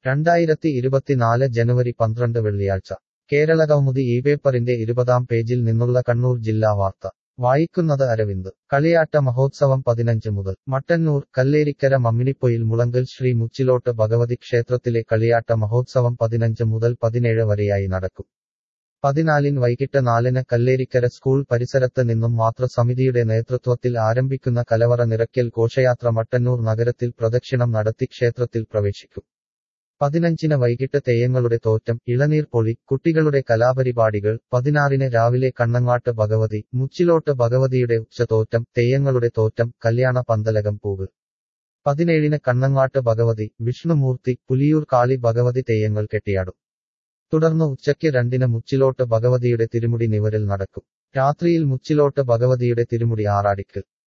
രണ്ടായിരത്തി ഇരുപത്തിനാല് ജനുവരി പന്ത്രണ്ട് വെള്ളിയാഴ്ച കേരളകൗമുദി ഈ പേപ്പറിന്റെ ഇരുപതാം പേജിൽ നിന്നുള്ള കണ്ണൂർ ജില്ലാ വാർത്ത വായിക്കുന്നത് അരവിന്ദ് കളിയാട്ട മഹോത്സവം പതിനഞ്ച് മുതൽ മട്ടന്നൂർ കല്ലേരിക്കര മമ്മിണിപ്പൊയിൽ മുളങ്കൽ ശ്രീ മുച്ചിലോട്ട് ഭഗവതി ക്ഷേത്രത്തിലെ കളിയാട്ട മഹോത്സവം പതിനഞ്ച് മുതൽ പതിനേഴ് വരെയായി നടക്കും പതിനാലിന് വൈകിട്ട് നാലിന് കല്ലേരിക്കര സ്കൂൾ പരിസരത്ത് നിന്നും മാതൃസമിതിയുടെ നേതൃത്വത്തിൽ ആരംഭിക്കുന്ന കലവറ നിറയ്ക്കൽ ഘോഷയാത്ര മട്ടന്നൂർ നഗരത്തിൽ പ്രദക്ഷിണം നടത്തി ക്ഷേത്രത്തിൽ പ്രവേശിക്കും പതിനഞ്ചിന് വൈകിട്ട് തെയ്യങ്ങളുടെ തോറ്റം ഇളനീർ പൊളി കുട്ടികളുടെ കലാപരിപാടികൾ പതിനാറിന് രാവിലെ കണ്ണങ്ങാട്ട് ഭഗവതി മുച്ചിലോട്ട് ഭഗവതിയുടെ ഉച്ചതോറ്റം തെയ്യങ്ങളുടെ തോറ്റം കല്യാണ പന്തലകം പൂവ് പതിനേഴിന് കണ്ണങ്ങാട്ട് ഭഗവതി വിഷ്ണുമൂർത്തി പുലിയൂർ കാളി ഭഗവതി തെയ്യങ്ങൾ കെട്ടിയാടും തുടർന്ന് ഉച്ചയ്ക്ക് രണ്ടിന് മുച്ചിലോട്ട് ഭഗവതിയുടെ തിരുമുടി നിവരൽ നടക്കും രാത്രിയിൽ മുച്ചിലോട്ട് ഭഗവതിയുടെ തിരുമുടി ആറാടിക്കൽ